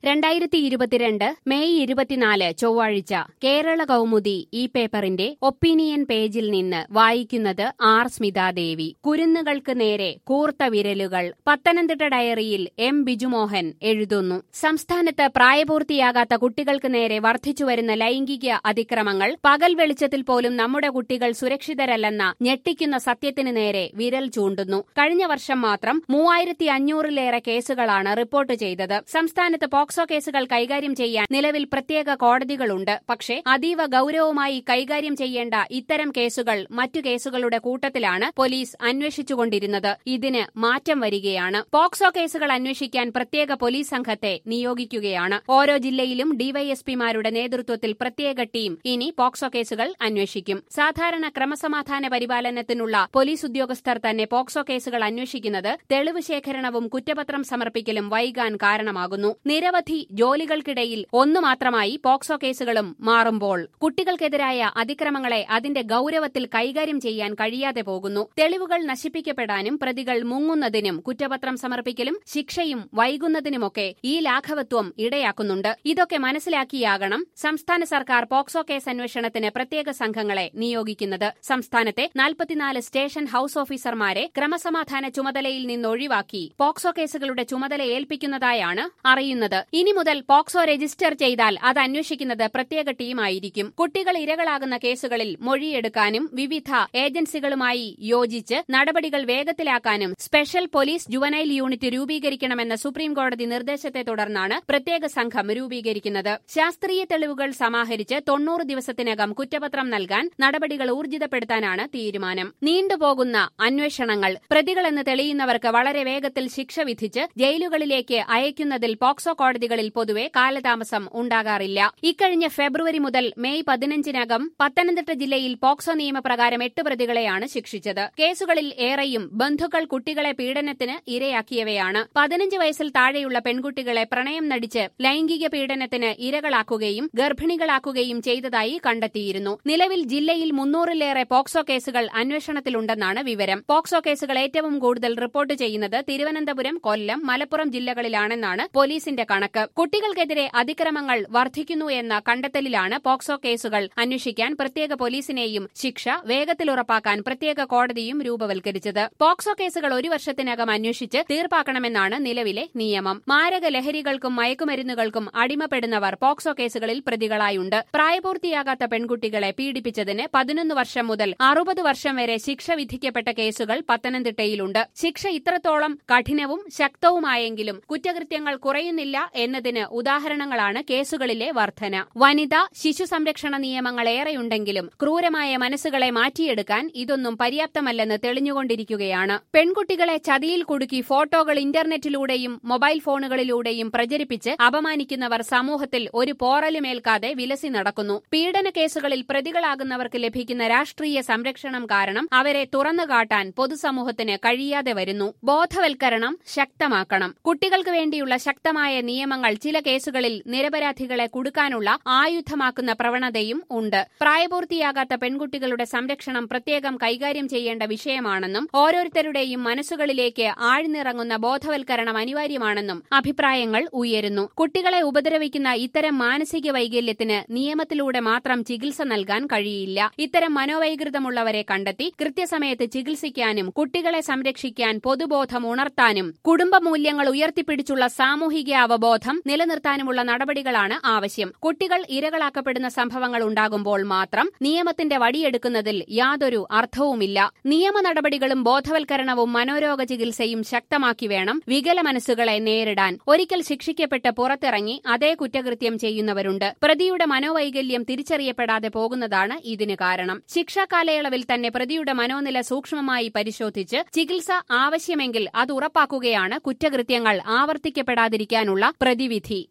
രണ്ടായിരത്തി ഇരുപത്തിരണ്ട് മെയ് ഇരുപത്തിനാല് ചൊവ്വാഴ്ച കേരള കൗമുദി ഈ പേപ്പറിന്റെ ഒപ്പീനിയൻ പേജിൽ നിന്ന് വായിക്കുന്നത് ആർ സ്മിതാദേവി കുരുന്നുകൾക്ക് നേരെ കൂർത്ത വിരലുകൾ പത്തനംതിട്ട ഡയറിയിൽ എം ബിജുമോഹൻ എഴുതുന്നു സംസ്ഥാനത്ത് പ്രായപൂർത്തിയാകാത്ത കുട്ടികൾക്ക് നേരെ വർദ്ധിച്ചുവരുന്ന ലൈംഗിക അതിക്രമങ്ങൾ പകൽ വെളിച്ചത്തിൽ പോലും നമ്മുടെ കുട്ടികൾ സുരക്ഷിതരല്ലെന്ന ഞെട്ടിക്കുന്ന സത്യത്തിന് നേരെ വിരൽ ചൂണ്ടുന്നു കഴിഞ്ഞ വർഷം മാത്രം മൂവായിരത്തി അഞ്ഞൂറിലേറെ കേസുകളാണ് റിപ്പോർട്ട് ചെയ്തത് സംസ്ഥാനത്ത് പോക്സോ കേസുകൾ കൈകാര്യം ചെയ്യാൻ നിലവിൽ പ്രത്യേക കോടതികളുണ്ട് പക്ഷേ അതീവ ഗൌരവമായി കൈകാര്യം ചെയ്യേണ്ട ഇത്തരം കേസുകൾ മറ്റു കേസുകളുടെ കൂട്ടത്തിലാണ് പോലീസ് അന്വേഷിച്ചുകൊണ്ടിരുന്നത് ഇതിന് മാറ്റം വരികയാണ് പോക്സോ കേസുകൾ അന്വേഷിക്കാൻ പ്രത്യേക പോലീസ് സംഘത്തെ നിയോഗിക്കുകയാണ് ഓരോ ജില്ലയിലും ഡിവൈഎസ്പിമാരുടെ നേതൃത്വത്തിൽ പ്രത്യേക ടീം ഇനി പോക്സോ കേസുകൾ അന്വേഷിക്കും സാധാരണ ക്രമസമാധാന പരിപാലനത്തിനുള്ള പോലീസ് ഉദ്യോഗസ്ഥർ തന്നെ പോക്സോ കേസുകൾ അന്വേഷിക്കുന്നത് തെളിവ് ശേഖരണവും കുറ്റപത്രം സമർപ്പിക്കലും വൈകാൻ കാരണമാകുന്നു നിരവധി ജോലികൾക്കിടയിൽ ഒന്നു മാത്രമായി പോക്സോ കേസുകളും മാറുമ്പോൾ കുട്ടികൾക്കെതിരായ അതിക്രമങ്ങളെ അതിന്റെ ഗൌരവത്തിൽ കൈകാര്യം ചെയ്യാൻ കഴിയാതെ പോകുന്നു തെളിവുകൾ നശിപ്പിക്കപ്പെടാനും പ്രതികൾ മുങ്ങുന്നതിനും കുറ്റപത്രം സമർപ്പിക്കലും ശിക്ഷയും വൈകുന്നതിനുമൊക്കെ ഈ ലാഘവത്വം ഇടയാക്കുന്നുണ്ട് ഇതൊക്കെ മനസ്സിലാക്കിയാകണം സംസ്ഥാന സർക്കാർ പോക്സോ കേസ് അന്വേഷണത്തിന് പ്രത്യേക സംഘങ്ങളെ നിയോഗിക്കുന്നത് സംസ്ഥാനത്തെ നാൽപ്പത്തിനാല് സ്റ്റേഷൻ ഹൌസ് ഓഫീസർമാരെ ക്രമസമാധാന ചുമതലയിൽ നിന്നൊഴിവാക്കി പോക്സോ കേസുകളുടെ ചുമതല ഏൽപ്പിക്കുന്നതായാണ് അറിയുന്നത് ഇനി മുതൽ പോക്സോ രജിസ്റ്റർ ചെയ്താൽ അത് അന്വേഷിക്കുന്നത് പ്രത്യേക ടീമായിരിക്കും കുട്ടികൾ ഇരകളാകുന്ന കേസുകളിൽ മൊഴിയെടുക്കാനും വിവിധ ഏജൻസികളുമായി യോജിച്ച് നടപടികൾ വേഗത്തിലാക്കാനും സ്പെഷ്യൽ പോലീസ് ജുവനൈൽ യൂണിറ്റ് രൂപീകരിക്കണമെന്ന സുപ്രീംകോടതി നിർദ്ദേശത്തെ തുടർന്നാണ് പ്രത്യേക സംഘം രൂപീകരിക്കുന്നത് ശാസ്ത്രീയ തെളിവുകൾ സമാഹരിച്ച് തൊണ്ണൂറ് ദിവസത്തിനകം കുറ്റപത്രം നൽകാൻ നടപടികൾ ഊർജിതപ്പെടുത്താനാണ് തീരുമാനം നീണ്ടുപോകുന്ന അന്വേഷണങ്ങൾ പ്രതികളെന്ന് തെളിയുന്നവർക്ക് വളരെ വേഗത്തിൽ ശിക്ഷ വിധിച്ച് ജയിലുകളിലേക്ക് അയക്കുന്നതിൽ പോക്സോ കോടതികളിൽ പൊതുവെ കാലതാമസം ഉണ്ടാകാറില്ല ഇക്കഴിഞ്ഞ ഫെബ്രുവരി മുതൽ മെയ് പതിനഞ്ചിനകം പത്തനംതിട്ട ജില്ലയിൽ പോക്സോ നിയമപ്രകാരം എട്ട് പ്രതികളെയാണ് ശിക്ഷിച്ചത് കേസുകളിൽ ഏറെയും ബന്ധുക്കൾ കുട്ടികളെ പീഡനത്തിന് ഇരയാക്കിയവയാണ് പതിനഞ്ച് വയസ്സിൽ താഴെയുള്ള പെൺകുട്ടികളെ പ്രണയം നടിച്ച് ലൈംഗിക പീഡനത്തിന് ഇരകളാക്കുകയും ഗർഭിണികളാക്കുകയും ചെയ്തതായി കണ്ടെത്തിയിരുന്നു നിലവിൽ ജില്ലയിൽ മുന്നൂറിലേറെ പോക്സോ കേസുകൾ അന്വേഷണത്തിലുണ്ടെന്നാണ് വിവരം പോക്സോ കേസുകൾ ഏറ്റവും കൂടുതൽ റിപ്പോർട്ട് ചെയ്യുന്നത് തിരുവനന്തപുരം കൊല്ലം മലപ്പുറം ജില്ലകളിലാണെന്നാണ് പോലീസിന്റെ കണക്ക് കുട്ടികൾക്കെതിരെ അതിക്രമങ്ങൾ വർദ്ധിക്കുന്നു എന്ന കണ്ടെത്തലിലാണ് പോക്സോ കേസുകൾ അന്വേഷിക്കാൻ പ്രത്യേക പോലീസിനെയും ശിക്ഷ വേഗത്തിൽ ഉറപ്പാക്കാൻ പ്രത്യേക കോടതിയും രൂപവൽക്കരിച്ചത് പോക്സോ കേസുകൾ ഒരു വർഷത്തിനകം അന്വേഷിച്ച് തീർപ്പാക്കണമെന്നാണ് നിലവിലെ നിയമം മാരക ലഹരികൾക്കും മയക്കുമരുന്നുകൾക്കും അടിമപ്പെടുന്നവർ പോക്സോ കേസുകളിൽ പ്രതികളായുണ്ട് പ്രായപൂർത്തിയാകാത്ത പെൺകുട്ടികളെ പീഡിപ്പിച്ചതിന് പതിനൊന്ന് വർഷം മുതൽ അറുപത് വർഷം വരെ ശിക്ഷ വിധിക്കപ്പെട്ട കേസുകൾ പത്തനംതിട്ടയിലുണ്ട് ശിക്ഷ ഇത്രത്തോളം കഠിനവും ശക്തവുമായെങ്കിലും കുറ്റകൃത്യങ്ങൾ കുറയുന്നില്ല എന്നതിന് ഉദാഹരണങ്ങളാണ് കേസുകളിലെ വർധന വനിതാ ശിശു സംരക്ഷണ നിയമങ്ങൾ ഏറെയുണ്ടെങ്കിലും ക്രൂരമായ മനസ്സുകളെ മാറ്റിയെടുക്കാൻ ഇതൊന്നും പര്യാപ്തമല്ലെന്ന് തെളിഞ്ഞുകൊണ്ടിരിക്കുകയാണ് പെൺകുട്ടികളെ ചതിയിൽ കുടുക്കി ഫോട്ടോകൾ ഇന്റർനെറ്റിലൂടെയും മൊബൈൽ ഫോണുകളിലൂടെയും പ്രചരിപ്പിച്ച് അപമാനിക്കുന്നവർ സമൂഹത്തിൽ ഒരു പോറലുമേൽക്കാതെ വിലസി നടക്കുന്നു പീഡന കേസുകളിൽ പ്രതികളാകുന്നവർക്ക് ലഭിക്കുന്ന രാഷ്ട്രീയ സംരക്ഷണം കാരണം അവരെ തുറന്നുകാട്ടാൻ പൊതുസമൂഹത്തിന് കഴിയാതെ വരുന്നു ബോധവൽക്കരണം ശക്തമാക്കണം കുട്ടികൾക്ക് വേണ്ടിയുള്ള ശക്തമായ നിയമങ്ങൾ ചില കേസുകളിൽ നിരപരാധികളെ കുടുക്കാനുള്ള ആയുധമാക്കുന്ന പ്രവണതയും ഉണ്ട് പ്രായപൂർത്തിയാകാത്ത പെൺകുട്ടികളുടെ സംരക്ഷണം പ്രത്യേകം കൈകാര്യം ചെയ്യേണ്ട വിഷയമാണെന്നും ഓരോരുത്തരുടെയും മനസ്സുകളിലേക്ക് ആഴ്ന്നിറങ്ങുന്ന ബോധവൽക്കരണം അനിവാര്യമാണെന്നും അഭിപ്രായങ്ങൾ ഉയരുന്നു കുട്ടികളെ ഉപദ്രവിക്കുന്ന ഇത്തരം മാനസിക വൈകല്യത്തിന് നിയമത്തിലൂടെ മാത്രം ചികിത്സ നൽകാൻ കഴിയില്ല ഇത്തരം മനോവൈകൃതമുള്ളവരെ കണ്ടെത്തി കൃത്യസമയത്ത് ചികിത്സിക്കാനും കുട്ടികളെ സംരക്ഷിക്കാൻ പൊതുബോധം ഉണർത്താനും കുടുംബ മൂല്യങ്ങൾ ഉയർത്തിപ്പിടിച്ചുള്ള സാമൂഹിക അവബോധം നിലനിർത്താനുമുള്ള നടപടികളാണ് ആവശ്യം കുട്ടികൾ ഇരകളാക്കപ്പെടുന്ന സംഭവങ്ങൾ ഉണ്ടാകുമ്പോൾ മാത്രം നിയമത്തിന്റെ വടിയെടുക്കുന്നതിൽ യാതൊരു അർത്ഥവുമില്ല നിയമ നടപടികളും ബോധവൽക്കരണവും മനോരോഗ ചികിത്സയും ശക്തമാക്കി വേണം വികല മനസ്സുകളെ നേരിടാൻ ഒരിക്കൽ ശിക്ഷിക്കപ്പെട്ട് പുറത്തിറങ്ങി അതേ കുറ്റകൃത്യം ചെയ്യുന്നവരുണ്ട് പ്രതിയുടെ മനോവൈകല്യം തിരിച്ചറിയപ്പെടാതെ പോകുന്നതാണ് ഇതിന് കാരണം ശിക്ഷാ കാലയളവിൽ തന്നെ പ്രതിയുടെ മനോനില സൂക്ഷ്മമായി പരിശോധിച്ച് ചികിത്സ ആവശ്യമെങ്കിൽ അത് ഉറപ്പാക്കുകയാണ് കുറ്റകൃത്യങ്ങൾ ആവർത്തിക്കപ്പെടാതിരിക്കാനുള്ള പ്രതിവിധി